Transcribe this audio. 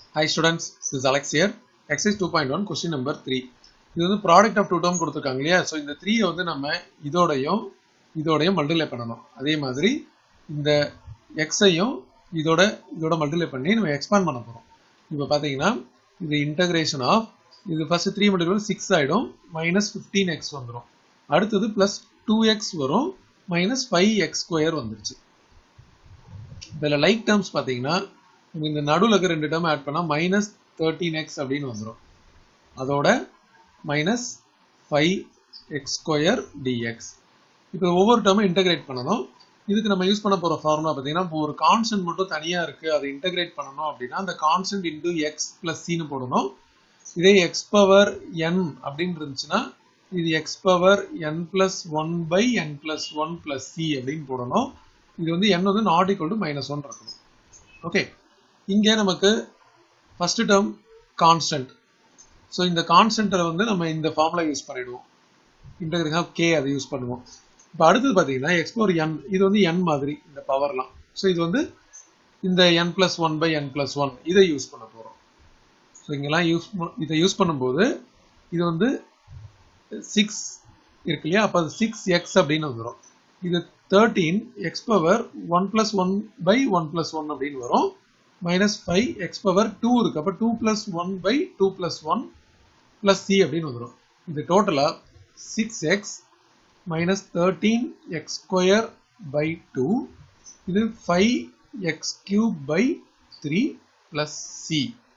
Hi students, this is Alex here. Exercise 2.1 question number 3. இது வந்து product of two term கொடுத்துருக்காங்க இல்லையா so இந்த த்ரீயை வந்து நம்ம இதோடையும் இதோடையும் மல்டிப்ளை பண்ணணும் அதே மாதிரி இந்த எக்ஸையும் இதோட இதோட மல்டிப்ளை பண்ணி நம்ம எக்ஸ்பாண்ட் பண்ண போகிறோம் இப்போ பார்த்தீங்கன்னா இது இன்டகிரேஷன் ஆஃப் இது ஃபர்ஸ்ட் த்ரீ மல்டிபிள் சிக்ஸ் ஆகிடும் மைனஸ் ஃபிஃப்டீன் எக்ஸ் வந்துடும் அடுத்தது ப்ளஸ் டூ எக்ஸ் வரும் மைனஸ் ஃபைவ் எக்ஸ் ஸ்கொயர் வந்துருச்சு இதில் லைக் டேர்ம்ஸ் பார்த்தீங்கன்னா இந்த நடுவில் இருக்க ரெண்டு டேர்ம் ஆட் பண்ணால் மைனஸ் தேர்ட்டீன் எக்ஸ் அப்படின்னு வந்துடும் அதோட minus five x square dx இப்போ ஒவ்வொரு டேர்மும் இன்டகிரேட் பண்ணணும் இதுக்கு நம்ம யூஸ் பண்ண போகிற ஃபார்முலா பார்த்தீங்கன்னா இப்போ ஒரு கான்ஸ்டன்ட் மட்டும் தனியாக இருக்குது அதை இன்டகிரேட் பண்ணணும் அப்படின்னா அந்த கான்ஸ்டன்ட் இன்டூ எக்ஸ் ப்ளஸ் சின்னு போடணும் இதே எக்ஸ் பவர் என் அப்படின்னு இருந்துச்சுன்னா இது x power n plus one by n plus one plus c அப்படின்னு போடணும் இது வந்து என் வந்து not equal to minus one இருக்கணும் ஓகே இங்கே நமக்கு ஃபர்ஸ்ட் டேர்ம் கான்ஸ்டன்ட் ஸோ இந்த கான்ஸ்டன்ட்டை வந்து நம்ம இந்த ஃபார்முலா யூஸ் பண்ணிடுவோம் இன்டகிரேஷன் ஆஃப் கே அதை யூஸ் பண்ணுவோம் இப்போ அடுத்தது பார்த்தீங்கன்னா எக்ஸ் பவர் என் இது வந்து என் மாதிரி இந்த பவர்லாம் ஸோ இது வந்து இந்த n plus one by n plus one இதை யூஸ் பண்ண போகிறோம் ஸோ இங்கெல்லாம் யூஸ் இதை யூஸ் பண்ணும்போது இது வந்து சிக்ஸ் இருக்கு இல்லையா அப்போ அது சிக்ஸ் எக்ஸ் அப்படின்னு வந்துடும் இது thirteen x power one plus one by one plus one அப்படின்னு வரும் minus five x power two இருக்கு அப்போ two plus one by two plus one plus c அப்படின்னு வந்துடும் இது டோட்டலாக six x minus thirteen x square by two இது five x cube by three plus C